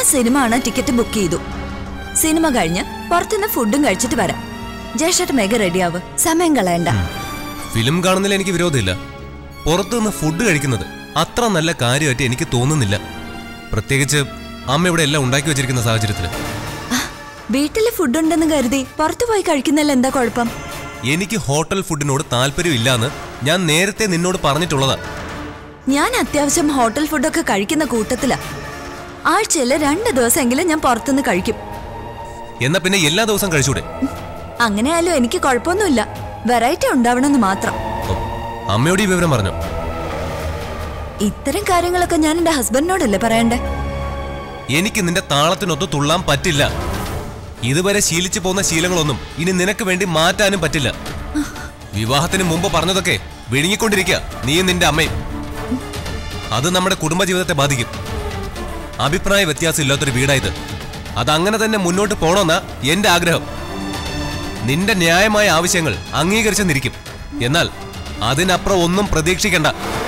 cinema കാണാൻ ticket book ചെയ്തു cinema കഴിഞ്ഞ് പുറത്തുനിന്ന് ഫുഡും കഴിച്ചിട്ട് വരാം ജേഷട്ട് മെഗ റെഡിയാവ് സമയം കളയണ്ട ഫിലിം കാണുന്നതിൽ എനിക്ക് വിരോധമില്ല പുറത്തുനിന്ന് ഫുഡ് കഴിക്കുന്നത് അത്ര നല്ല കാര്യമായിട്ട് എനിക്ക് തോന്നുന്നില്ല പ്രത്യേകിച്ച് അമ്മ ഇവിടെ എല്ലാം ഉണ്ടാക്കി വെച്ചിരിക്കുന്ന സാഹചര്യത്തിൽ ആ, വീട്ടില് ഫുഡ് ഉണ്ടെന്ന് കരുതി പുറത്തു പോയി കഴിക്കുന്നതിൽ എന്താ കുഴപ്പം എനിക്ക് ഹോട്ടൽ ഫുഡിനോട് താല്പര്യമില്ലാന്ന് ഞാൻ നേരത്തെ നിന്നോട് പറഞ്ഞിട്ടുള്ളതാ ഞാൻ അത്യാവശ്യം ഹോട്ടൽ ഫുഡൊക്കെ കഴിക്കുന്ന കൂട്ടത്തിലാ ആഴ്ചയില് രണ്ട് ദിവസമെങ്കിലും ഞാൻ പുറത്തുനിന്ന് കഴിക്കും എന്നാ പിന്നെ എല്ലാ ദിവസവും കഴിച്ചൂടെ അങ്ങനെയായാലും എനിക്ക് കുഴപ്പമൊന്നുമില്ല വെറൈറ്റി ഉണ്ടാവണമെന്ന് മാത്രം ഓ, അമ്മയോട് ഈ വിവരം പറഞ്ഞു ഇത്തരം കാര്യങ്ങളൊക്കെ ഞാൻ എന്റെ ഹസ്ബൻഡിനോടല്ലേ പറയണ്ടേ എനിക്ക് നിന്റെ താളത്തിനൊത്ത് തുള്ളാൻ പറ്റില്ല ഇതുവരെ ശീലിച്ചു പോകുന്ന ശീലങ്ങളൊന്നും ഇനി നിനക്ക് വേണ്ടി മാറ്റാനും പറ്റില്ല വിവാഹത്തിന് മുമ്പ് പറഞ്ഞതൊക്കെ വിഴുങ്ങിക്കൊണ്ടിരിക്കുക നീയും നിന്റെ അമ്മയും അത് നമ്മുടെ കുടുംബജീവിതത്തെ ബാധിക്കും അഭിപ്രായ വ്യത്യാസം ഇല്ലാത്തൊരു വീടായത് അതങ്ങനെ തന്നെ മുന്നോട്ട് പോണമെന്നാ എന്റെ ആഗ്രഹം നിന്റെ ന്യായമായ ആവശ്യങ്ങൾ അംഗീകരിച്ചെന്നിരിക്കും എന്നാൽ അതിനപ്പുറം ഒന്നും പ്രതീക്ഷിക്കണ്ട